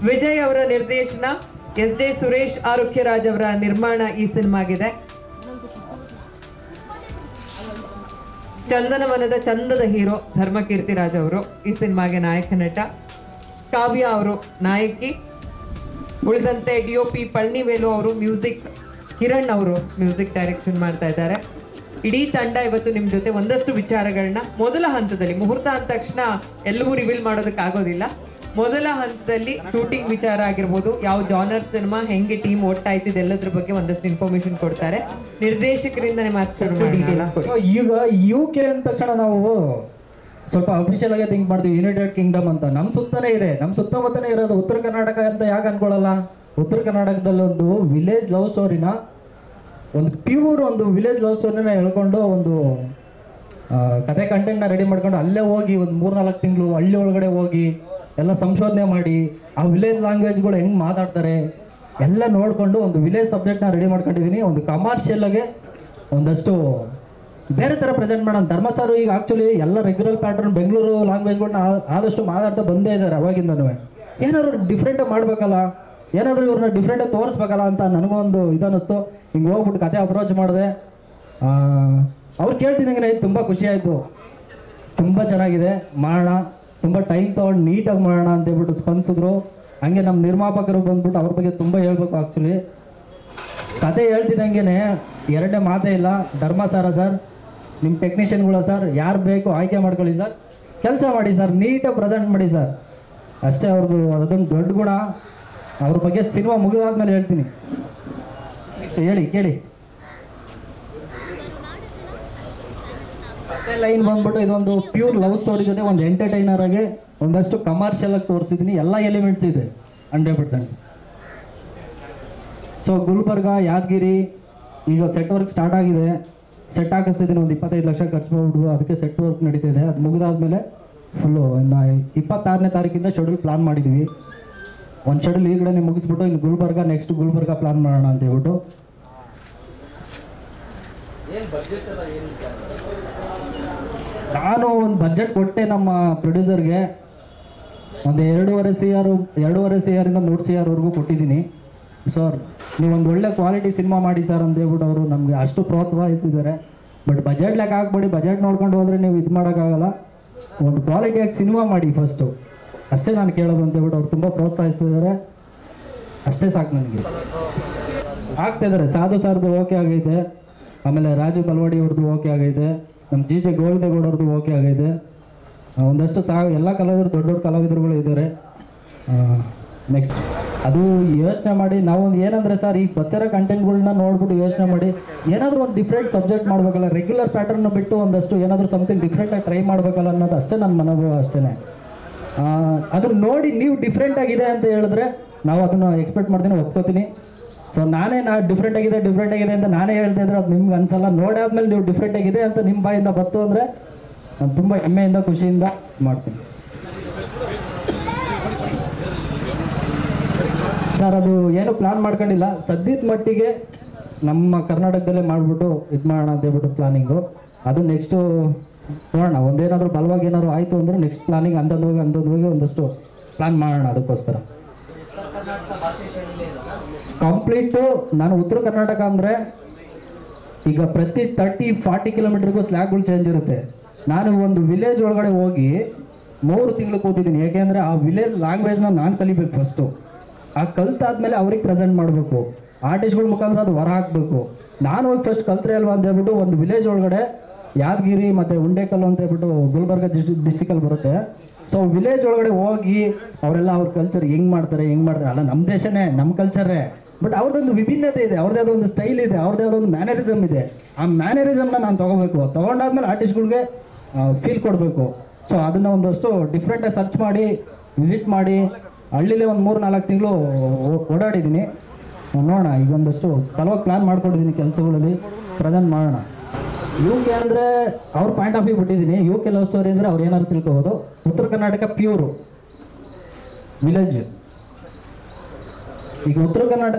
ವಿಜಯ್ ಅವರ ನಿರ್ದೇಶನ S J Suresh ಆರೋಗ್ಯರಾಜ್ ಅವರ ನಿರ್ಮಾಣ ಈ ಸಿನಿಮಾಗಿದೆ ಚಂದನವನದ ಚಂದದ ಹೀರೋ ಧರ್ಮಕೀರ್ತಿ ರಾಜ್ ಅವರು ಈ ಸಿನಿಮಾಗೆ ನಾಯಕ ನಟ ಕಾವ್ಯ ಅವರು ನಾಯಕಿ ಉಳಿದಂತೆ ಡಿ ಒ ಪಿ ಪಳ್ನಿವೇಲು ಅವರು ಮ್ಯೂಸಿಕ್ ಕಿರಣ್ ಅವರು ಮ್ಯೂಸಿಕ್ ಡೈರೆಕ್ಷನ್ ಮಾಡ್ತಾ ಇದ್ದಾರೆ ಇಡೀ ತಂಡ ಇವತ್ತು ನಿಮ್ಮ ಜೊತೆ ಒಂದಷ್ಟು ವಿಚಾರಗಳನ್ನ ಮೊದಲ ಹಂತದಲ್ಲಿ ಮುಹೂರ್ತ ಅಂದ ತಕ್ಷಣ ಎಲ್ಲವೂ ರಿವೀಲ್ ಮಾಡೋದಕ್ಕಾಗೋದಿಲ್ಲ ಮೊದಲ ಹಂತದಲ್ಲಿ ಶೂಟಿಂಗ್ ವಿಚಾರ ಆಗಿರ್ಬೋದು ಯಾವ ಜಾನರ್ ಸಿನಿಮಾ ಹೆಂಗೆ ಟೀಮ್ ಒಟ್ಟಾಯ್ತು ಇದೆಲ್ಲದ್ರ ಬಗ್ಗೆ ಒಂದಷ್ಟು ಇನ್ಫಾರ್ಮೇಶನ್ ಕೊಡ್ತಾರೆ ನಿರ್ದೇಶಕರಿಂದನೇ ಮಾತು ಶುರು ಮಾಡೋಣ. ಸೊ ಈಗ ಯು ಕೆ ಅಂದ ತಕ್ಷಣ ನಾವು ಸ್ವಲ್ಪ ಅಫಿಷಿಯಲ್ ಆಗಿ ಥಿಂಕ್ ಮಾಡ್ತೀವಿ ಯುನೈಟೆಡ್ ಕಿಂಗ್ಡಮ್ ಅಂತ ನಮ್ಮ ಸುತ್ತನೇ ಇದೆ ನಮ್ಮ ಸುತ್ತಮುತ್ತನೇ ಇರೋದು ಉತ್ತರ ಕರ್ನಾಟಕ ಅಂತ ಯಾಕೆ ಅನ್ಕೊಳ್ಳಲ್ಲ ಉತ್ತರ ಕರ್ನಾಟಕದಲ್ಲಿ ಒಂದು ವಿಲೇಜ್ ಲವ್ ಸ್ಟೋರಿನ ಒಂದು ಪ್ಯೂರ್ ಒಂದು ವಿಲೇಜ್ ಲವ್ ಸ್ಟೋರಿನ ಹೇಳ್ಕೊಂಡು ಒಂದು ಆ, ಕತೆ ಕಂಟೆಂಟ್ನ ರೆಡಿ ಮಾಡ್ಕೊಂಡು ಅಲ್ಲೇ ಹೋಗಿ ಒಂದು ಮೂರ್ನಾಲ್ಕು ತಿಂಗಳು ಹಳ್ಳಿ ಒಳಗಡೆ ಹೋಗಿ ಎಲ್ಲ ಸಂಶೋಧನೆ ಮಾಡಿ ಆ ವಿಲೇಜ್ ಲ್ಯಾಂಗ್ವೇಜ್ಗಳು ಹೆಂಗೆ ಮಾತಾಡ್ತಾರೆ ಎಲ್ಲ ನೋಡಿಕೊಂಡು ಒಂದು ವಿಲೇಜ್ ಸಬ್ಜೆಕ್ಟ್ನ ರೆಡಿ ಮಾಡ್ಕೊಂಡಿದ್ದೀನಿ ಒಂದು ಕಮರ್ಷಿಯಲ್ಗೆ ಒಂದಷ್ಟು ಬೇರೆ ಥರ ಪ್ರೆಸೆಂಟ್ ಮಾಡೋಣ ಧರ್ಮ ಸರ್ ಈಗ ಆ್ಯಕ್ಚುಲಿ ಎಲ್ಲ ರೆಗ್ಯುಲರ್ ಪ್ಯಾಟರ್ನ್ ಬೆಂಗಳೂರು ಲ್ಯಾಂಗ್ವೇಜ್ಗಳನ್ನ ಆದಷ್ಟು ಮಾತಾಡ್ತಾ ಬಂದೇ ಇದ್ದಾರೆ ಅವಾಗಿಂದನೂ ಏನಾದ್ರು ಡಿಫ್ರೆಂಟಾಗಿ ಮಾಡಬೇಕಲ್ಲ ಏನಾದರೂ ಇವ್ರನ್ನ ಡಿಫ್ರೆಂಟಾಗಿ ತೋರಿಸ್ಬೇಕಲ್ಲ ಅಂತ ನನಗೊಂದು ಇದನ್ನಿಸ್ತು ಹಿಂಗೆ ಹೋಗ್ಬಿಟ್ಟು ಕತೆ ಅಪ್ರೋಚ್ ಮಾಡಿದೆ ಅವ್ರು ಕೇಳ್ತಿದ್ದಂಗೆ ತುಂಬ ಖುಷಿ ಆಯಿತು ತುಂಬ ಚೆನ್ನಾಗಿದೆ ಮಾಡೋಣ ತುಂಬ ಟೈಮ್ ತೊಗೊಂಡು ನೀಟಾಗಿ ಮಾಡೋಣ ಅಂತ ಹೇಳ್ಬಿಟ್ಟು ಸ್ಪಂದಿಸಿದ್ರು ಹಂಗೆ ನಮ್ಮ ನಿರ್ಮಾಪಕರು ಬಂದ್ಬಿಟ್ಟು ಅವ್ರ ಬಗ್ಗೆ ತುಂಬ ಹೇಳ್ಬೇಕು ಆ್ಯಕ್ಚುಲಿ ಕತೆ ಹೇಳ್ತಿದ್ದಂಗೆ ಎರಡನೇ ಮಾತೇ ಇಲ್ಲ ಧರ್ಮಸಾರ ಸರ್ ನಿಮ್ಮ ಟೆಕ್ನಿಷಿಯನ್ಗಳು ಸರ್ ಯಾರು ಬೇಕು ಆಯ್ಕೆ ಮಾಡ್ಕೊಳ್ಳಿ ಸರ್ ಕೆಲಸ ಮಾಡಿ ಸರ್ ನೀಟಾಗಿ ಪ್ರೆಸೆಂಟ್ ಮಾಡಿ ಸರ್ ಅಷ್ಟೇ ಅವ್ರದ್ದು ಅದೊಂದು ದೊಡ್ಡ ಗುಣ ಅವ್ರ ಬಗ್ಗೆ ಸಿನಿಮಾ ಮುಗಿದಾದ್ಮೇಲೆ ಹೇಳ್ತೀನಿ ಇಷ್ಟು ಹೇಳಿ ಕೇಳಿ ಅಷ್ಟೇ ಲೈನ್ ಬಂದ್ಬಿಟ್ಟು ಇದೊಂದು ಪ್ಯೂರ್ ಲವ್ ಸ್ಟೋರಿ ಜೊತೆ ಒಂದು ಎಂಟರ್ಟೈನರ್ ಆಗಿ ಒಂದಷ್ಟು ಕಮರ್ಷಿಯಲ್ ಆಗಿ ತೋರಿಸಿದ್ದೀನಿ ಎಲ್ಲ ಎಲಿಮೆಂಟ್ಸ್ ಇದೆ hundred percent so Gulbarga Yadagiri ಈಗ ಸೆಟ್ ವರ್ಕ್ ಸ್ಟಾರ್ಟ್ ಆಗಿದೆ ಸೆಟ್ ಹಾಕಿಸ್ತಿದ್ದೀನಿ ಒಂದು ಇಪ್ಪತ್ತೈದು ಲಕ್ಷ ಖರ್ಚು ಮಾಡ್ಬಿಟ್ಟು ಅದಕ್ಕೆ ಸೆಟ್ ವರ್ಕ್ ನಡೀತಿದೆ ಅದು ಮುಗಿದಾದ್ಮೇಲೆ ಫುಲ್ಲು ಇನ್ನು ಇಪ್ಪತ್ತಾರನೇ ತಾರೀಕಿಂದ ಶೆಡ್ಯೂಲ್ ಪ್ಲಾನ್ ಮಾಡಿದ್ದೀವಿ ಒಂದು ಶೆಡ್ಯೂಲ್ ಈ ಕಡೆ ಮುಗಿಸ್ಬಿಟ್ಟು ಇನ್ನು ಗುಲ್ಬರ್ಗ ನೆಕ್ಸ್ಟ್ ಗುಲ್ಬರ್ಗ ಪ್ಲಾನ್ ಮಾಡೋಣ ಅಂತ ಹೇಳ್ಬಿಟ್ಟು ನಾನು ಒಂದು ಬಜೆಟ್ ಕೊಟ್ಟೆ ನಮ್ಮ ಪ್ರೊಡ್ಯೂಸರ್ಗೆ ಒಂದು ಎರಡೂವರೆ ಸಿ ಆರ್ ಎರಡೂವರೆ ಸಿ ಆರಿಂದ ಮೂರು ಸಿ ಆರ್ವರೆಗೂ ಕೊಟ್ಟಿದ್ದೀನಿ ಸರ್ ನೀವು ಒಂದು ಒಳ್ಳೆ ಕ್ವಾಲಿಟಿ ಸಿನಿಮಾ ಮಾಡಿ ಸರ್ ಅಂತ ಹೇಳ್ಬಿಟ್ಟು ಅವರು ನಮಗೆ ಅಷ್ಟು ಪ್ರೋತ್ಸಾಹಿಸಿದ್ದಾರೆ ಬಟ್ ಬಜೆಟ್ ಲೆಕ್ಕ ಹಾಕ್ಬೇಡಿ ಬಜೆಟ್ ನೋಡ್ಕೊಂಡು ಹೋದರೆ ನೀವು ಇದು ಮಾಡೋಕ್ಕಾಗಲ್ಲ ಒಂದು ಕ್ವಾಲಿಟಿಯಾಗಿ ಸಿನಿಮಾ ಮಾಡಿ ಫಸ್ಟು ಅಷ್ಟೇ ನಾನು ಕೇಳೋದು ಅಂತ ಹೇಳ್ಬಿಟ್ಟು ಅವ್ರು ತುಂಬ ಪ್ರೋತ್ಸಾಹಿಸಿದ್ದಾರೆ ಅಷ್ಟೇ ಸಾಕು ನನಗೆ ಆಗ್ತಾ ಇದ್ದಾರೆ ಸಾಧು ಸರ್ದು ಓಕೆ ಆಗೈತೆ ಆಮೇಲೆ ರಾಜು ಬಲ್ವಾಡಿ ಅವ್ರದ್ದು ಓಕೆ ಆಗೈತೆ ನಮ್ಮ ಜಿ ಜೆ ಗೋವಿಂದೇಗೌಡವ್ರದ್ದು ಓಕೆ ಆಗೈತೆ ಆ, ಒಂದಷ್ಟು ಸಾ ಎಲ್ಲ ಕಲಾವಿದರು ದೊಡ್ಡ ದೊಡ್ಡ ಕಲಾವಿದರುಗಳು ಇದ್ದಾರೆ ನೆಕ್ಸ್ಟ್ ಅದು ಯೋಚನೆ ಮಾಡಿ ನಾವು ಏನಂದರೆ ಸರ್ ಈಗ ಬರ್ತಿರೋ ಕಂಟೆಂಟ್ಗಳನ್ನ ನೋಡ್ಬಿಟ್ಟು ಯೋಚನೆ ಮಾಡಿ ಏನಾದರೂ ಒಂದು ಡಿಫ್ರೆಂಟ್ ಸಬ್ಜೆಕ್ಟ್ ಮಾಡಬೇಕಲ್ಲ ರೆಗ್ಯುಲರ್ ಪ್ಯಾಟರ್ನ್ ಬಿಟ್ಟು ಒಂದಷ್ಟು ಏನಾದರೂ ಸಮಥಿಂಗ್ ಡಿಫ್ರೆಂಟಾಗಿ ಟ್ರೈ ಮಾಡಬೇಕಲ್ಲ ಅನ್ನೋದು ಅಷ್ಟೇ ನನ್ನ ಮನೋಭಾವ ಅಷ್ಟೇ ಅದನ್ನ ನೋಡಿ ನೀವು ಡಿಫ್ರೆಂಟ್ ಆಗಿದೆ ಅಂತ ಹೇಳಿದ್ರೆ ನಾವು ಅದನ್ನು ಎಕ್ಸ್ಪೆಕ್ಟ್ ಮಾಡ್ತೀನಿ ಒಪ್ಕೋತೀನಿ ಸೊ ನಾನೇ ನಾ ಡಿಫ್ರೆಂಟ್ ಆಗಿದೆ ಡಿಫ್ರೆಂಟ್ ಆಗಿದೆ ಅಂತ ನಾನೇ ಹೇಳ್ತಾ ಇದ್ರೆ ಅದು ನಿಮ್ಗೆ ಅನ್ಸಲ್ಲ ನೋಡಾದ್ಮೇಲೆ ನೀವು ಡಿಫ್ರೆಂಟ್ ಆಗಿದೆ ಅಂತ ನಿಮ್ಮ ಬಾಯಿಂದ ಬತ್ತು ಅಂದರೆ ನಾನು ತುಂಬ ಹೆಮ್ಮೆಯಿಂದ ಖುಷಿಯಿಂದ ಮಾಡ್ತೀನಿ ಸರ್ ಅದು ಏನು ಪ್ಲಾನ್ ಮಾಡ್ಕೊಂಡಿಲ್ಲ ಸದ್ಯದ ಮಟ್ಟಿಗೆ ನಮ್ಮ ಕರ್ನಾಟಕದಲ್ಲೇ ಮಾಡಿಬಿಟ್ಟು ಇದು ಮಾಡೋಣ ಅಂತ ಹೇಳ್ಬಿಟ್ಟು ಪ್ಲಾನಿಂಗು ಅದು ನೆಕ್ಸ್ಟು ನೋಡೋಣ ಒಂದೇನಾದರೂ ಬಲವಾಗಿ ಏನಾದ್ರು ಆಯಿತು ಅಂದರೆ ನೆಕ್ಸ್ಟ್ ಪ್ಲಾನಿಂಗ್ ಅಂದದ್ದು ಹೋಗಿ ಅಂದದ್ದು ಹೋಗಿ ಒಂದಷ್ಟು ಪ್ಲಾನ್ ಮಾಡೋಣ ಅದಕ್ಕೋಸ್ಕರ ಕಂಪ್ಲೀಟು ನಾನು ಉತ್ತರ ಕರ್ನಾಟಕ ಅಂದರೆ ಈಗ ಪ್ರತಿ ತರ್ಟಿ ಫಾರ್ಟಿ ಕಿಲೋಮೀಟರ್ಗೂ ಸ್ಲ್ಯಾಗ್ಗಳು ಚೇಂಜ್ ಇರುತ್ತೆ ನಾನು ಒಂದು ವಿಲೇಜ್ ಒಳಗಡೆ ಹೋಗಿ ಮೂರು ತಿಂಗಳು ಕೂತಿದ್ದೀನಿ ಯಾಕೆಂದರೆ ಆ ವಿಲೇಜ್ ಲ್ಯಾಂಗ್ವೇಜ್ನ ನಾನು ಕಲಿಬೇಕು ಫಸ್ಟು ಆ ಕಲ್ತಾದ್ಮೇಲೆ ಅವ್ರಿಗೆ ಪ್ರೆಸೆಂಟ್ ಮಾಡಬೇಕು ಆರ್ಟಿಸ್ಟ್ಗಳ ಮುಖಾಂತರ ಅದು ಹೊರ ಹಾಕಬೇಕು ನಾನು ಹೋಗಿ ಫಸ್ಟ್ ಕಲ್ತ್ರೆ ಅಲ್ವಾ ಅಂತ ಹೇಳ್ಬಿಟ್ಟು ಒಂದು ವಿಲೇಜ್ ಒಳಗಡೆ ಯಾದಗಿರಿ ಮತ್ತು ಉಂಡೇಕಲ್ಲು ಅಂತ ಹೇಳ್ಬಿಟ್ಟು ಗುಲ್ಬರ್ಗ ಡಿಸ್ಟ್ರಿಕ್ ಡಿಸ್ಟಿಕಲ್ಲಿ ಬರುತ್ತೆ ಸೊ ವಿಲೇಜ್ ಒಳಗಡೆ ಹೋಗಿ ಅವರೆಲ್ಲ ಅವ್ರ ಕಲ್ಚರ್ ಹೆಂಗ್ ಮಾಡ್ತಾರೆ ಹೆಂಗ್ ಮಾಡ್ತಾರೆ ಅಲ್ಲ ನಮ್ಮ ದೇಶನೇ ನಮ್ಮ ಕಲ್ಚರೇ ಬಟ್ ಅವ್ರದ್ದೊಂದು ವಿಭಿನ್ನತೆ ಇದೆ ಅವ್ರದ್ದೇ ಆದ ಒಂದು ಸ್ಟೈಲ್ ಇದೆ ಅವ್ರದ್ದೇ ಆದ ಒಂದು ಮ್ಯಾನರಿಸಮ್ ಇದೆ ಆ ಮ್ಯಾನರಿಸಮ್ನ ನಾನು ತಗೋಬೇಕು ತಗೊಂಡಾದ್ಮೇಲೆ ಆರ್ಟಿಸ್ಟ್ಗಳಿಗೆ ಫೀಲ್ ಕೊಡಬೇಕು ಸೊ ಅದನ್ನ ಒಂದಷ್ಟು ಡಿಫ್ರೆಂಟಾಗಿ ಸರ್ಚ್ ಮಾಡಿ ವಿಸಿಟ್ ಮಾಡಿ ಹಳ್ಳಿಲೇ ಒಂದು ಮೂರು ನಾಲ್ಕು ತಿಂಗಳು ಓಡಾಡಿದ್ದೀನಿ ನೋಡೋಣ ಈಗ ಒಂದಷ್ಟು ಕೆಲವು ಪ್ಲ್ಯಾನ್ ಮಾಡ್ಕೊಂಡಿದ್ದೀನಿ ಕೆಲಸಗಳಲ್ಲಿ ಪ್ರೆಸೆಂಟ್ ಮಾಡೋಣ ಯು ಕೆ ಅಂದರೆ ಅವ್ರ ಪಾಯಿಂಟ್ ಆಫ್ ವ್ಯೂ ಬಿಟ್ಟಿದ್ದೀನಿ ಯು ಕೆ ಲವ್ ಸ್ಟೋರಿ ಅಂದರೆ ಅವ್ರು ಏನಾದ್ರು ತಿಳ್ಕೊಬೋದು ಉತ್ತರ ಕರ್ನಾಟಕ ಪ್ಯೂರು ವಿಲೇಜ್ ಈಗ ಉತ್ತರ ಕರ್ನಾಟಕ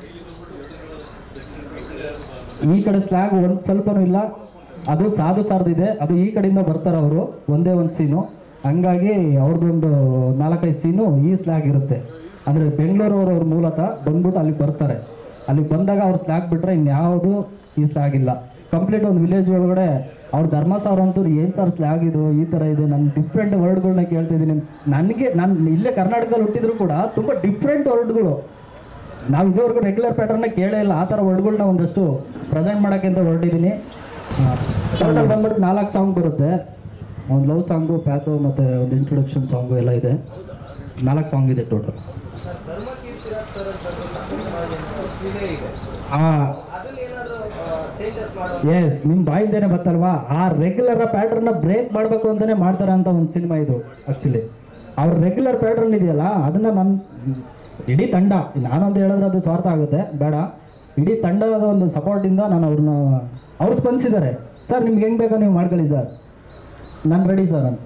ಈ ಕಡೆ ಸ್ಲ್ಯಾಗ್ ಒಂದು ಸ್ವಲ್ಪನೂ ಇಲ್ಲ ಅದು ಸಾಧು ಸಾರ್ದಿದೆ ಅದು ಈ ಕಡೆಯಿಂದ ಬರ್ತಾರೆ ಅವರು ಒಂದೇ ಒಂದು ಸೀನು ಹಂಗಾಗಿ ಅವ್ರದ್ದೊಂದು ನಾಲ್ಕೈದು ಸೀನು ಈ ಸ್ಲ್ಯಾಗ್ ಇರುತ್ತೆ ಅಂದರೆ ಬೆಂಗಳೂರವರು ಅವ್ರ ಮೂಲತಃ ಬಂದ್ಬಿಟ್ಟು ಅಲ್ಲಿಗೆ ಬರ್ತಾರೆ ಅಲ್ಲಿಗೆ ಬಂದಾಗ ಅವ್ರು ಸ್ಲ್ಯಾಗ್ ಬಿಟ್ರೆ ಇನ್ಯಾವುದು ಈ ಸ್ಲ್ಯಾಗ್ ಇಲ್ಲ ಕಂಪ್ಲೀಟ್ ಒಂದು ವಿಲೇಜ್ ಒಳಗಡೆ ಅವ್ರ ಧರ್ಮ ಸರ್ ಅಂತೂ ಏನು ಸರ್ ಸ್ಲ್ಯಾಗ್ ಇದು ಈ ಥರ ಇದೆ ನಾನು ಡಿಫ್ರೆಂಟ್ ವರ್ಡ್ಗಳನ್ನ ಕೇಳ್ತಿದ್ದೀನಿ ನನಗೆ ನಾನು ಇಲ್ಲೇ ಕರ್ನಾಟಕದಲ್ಲಿ ಹುಟ್ಟಿದ್ರು ಕೂಡ ತುಂಬ ಡಿಫ್ರೆಂಟ್ ವರ್ಡ್ಗಳು ನಾವು ಇದುವರೆಗೂ ರೆಗ್ಯುಲರ್ ಪ್ಯಾಟರ್ನ ಕೇಳೇ ಇಲ್ಲ ಆ ಥರ ವರ್ಡ್ಗಳನ್ನ ಒಂದಷ್ಟು ಪ್ರೆಸೆಂಟ್ ಮಾಡೋಕ್ಕೆ ಅಂತ ಹೊರಟಿದ್ದೀನಿ ಟೋಟಲ್ ಬಂದ್ಬಿಟ್ಟು ನಾಲ್ಕು ಸಾಂಗ್ ಬರುತ್ತೆ ಒಂದು ಲವ್ ಸಾಂಗು ಪ್ಯಾಥೋ ಮತ್ತು ಒಂದು ಇಂಟ್ರೊಡಕ್ಷನ್ ಸಾಂಗು ಎಲ್ಲ ಇದೆ ನಾಲ್ಕು ಸಾಂಗ್ ಇದೆ ಟೋಟಲ್ ಎಸ್ ನಿಮ್ಮ ಬಾಯಿಂದೇನೆ ಬತ್ತಲ್ವಾ ಆ ರೆಗ್ಯುಲರ್ ಪ್ಯಾಟರ್ನ ಬ್ರೇಕ್ ಮಾಡಬೇಕು ಅಂತಾನೆ ಮಾಡ್ತಾರೆ ಅಂತ ಒಂದು ಸಿನಿಮಾ ಇದು ಆಕ್ಚುಲಿ ಅವ್ರ ರೆಗ್ಯುಲರ್ ಪ್ಯಾಟರ್ನ್ ಇದೆಯಲ್ಲ ಅದನ್ನ ನನ್ನ ಇಡೀ ತಂಡ ನಾನು ಅಂತ ಹೇಳಿದ್ರೆ ಅದು ಸ್ವಾರ್ಥ ಆಗುತ್ತೆ ಬೇಡ ಇಡೀ ತಂಡದ ಒಂದು ಸಪೋರ್ಟಿಂದ ನಾನು ಅವ್ರನ್ನ ಅವ್ರು ಸ್ಪಂದಿಸಿದ್ದಾರೆ ಸರ್ ನಿಮ್ಗೆ ಹೆಂಗೆ ಬೇಕೋ ನೀವು ಮಾಡ್ಕೊಳ್ಳಿ ಸರ್ ನಾನು ರೆಡಿ ಸರ್ ಅಂತ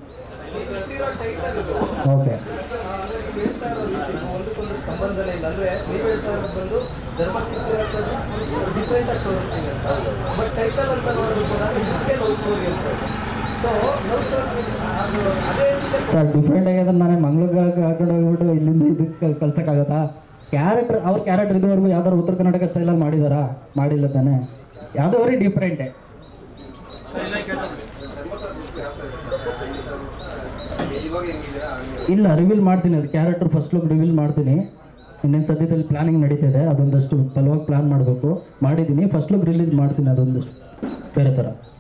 ಓಕೆ ಸಂಬಂಧನೇ ಇಲ್ಲ ಅಂದ್ರೆ ನೀವು ಹೇಳ್ತಾ ಇರೋದು ಬಂದು ಧರ್ಮ ಡಿಫ್ರೆಂಟ್ ಆಗಿ ತೋರಿಸ್ತೀವಿ ಅಂತ ಬಟ್ ಟೈಟಲ್ ಅಂತ ನೋಡಿದ್ರು ಕೂಡ ಇದಕ್ಕೆ ಲವ್ ಸ್ಟೋರಿ ಅಂತ ಸೊ ಲವ್ ಸ್ಟೋರಿ ಅದು ಅದೇ ರೀತಿ ಸರ್ ಡಿಫ್ರೆಂಟ್ ಆಗಿ ಅದನ್ನ ನಾನೇ ಮಂಗ್ಳೂರಿಗೆ ಕರ್ಕೊಂಡು ಹೋಗ್ಬಿಟ್ಟು ಇಲ್ಲಿಂದ ಇದಕ್ಕೆ ಕಳ್ಸೋಕ್ಕಾಗತ್ತಾ ಕ್ಯಾರೆಕ್ಟರ್ ಅವ್ರ ಕ್ಯಾರೆಕ್ಟರ್ ಇದುವರೆಗೂ ಯಾವ್ದಾದ್ರು ಉತ್ತರ ಕರ್ನಾಟಕ ಸ್ಟೈಲಲ್ಲಿ ಮಾಡಿದಾರಾ ಮಾಡಿಲ್ಲ ತಾನೆ ಯಾವುದೋ ವೆರಿ ಡಿಫ್ರೆಂಟೇ ಇವಾಗ ಹೆಂಗಿದ್ದೀರಾ ಇಲ್ಲ ರಿವೀಲ್ ಮಾಡ್ತೀನಿ ಅದು ಕ್ಯಾರೆಕ್ಟರ್ ಫಸ್ಟ್ ಲುಕ್ ರಿವೀಲ್ ಮಾಡ್ತೀನಿ ಇನ್ನೇನು ಸದ್ಯದಲ್ಲಿ ಪ್ಲಾನಿಂಗ್ ನಡೀತಿದೆ ಅದೊಂದಷ್ಟು ಬಲವಾಗಿ ಪ್ಲಾನ್ ಮಾಡಬೇಕು ಮಾಡಿದ್ದೀನಿ ಫಸ್ಟ್ ಲುಕ್ ರಿಲೀಸ್ ಮಾಡ್ತೀನಿ ಅದೊಂದಷ್ಟು ಬೇರೆ ಥರ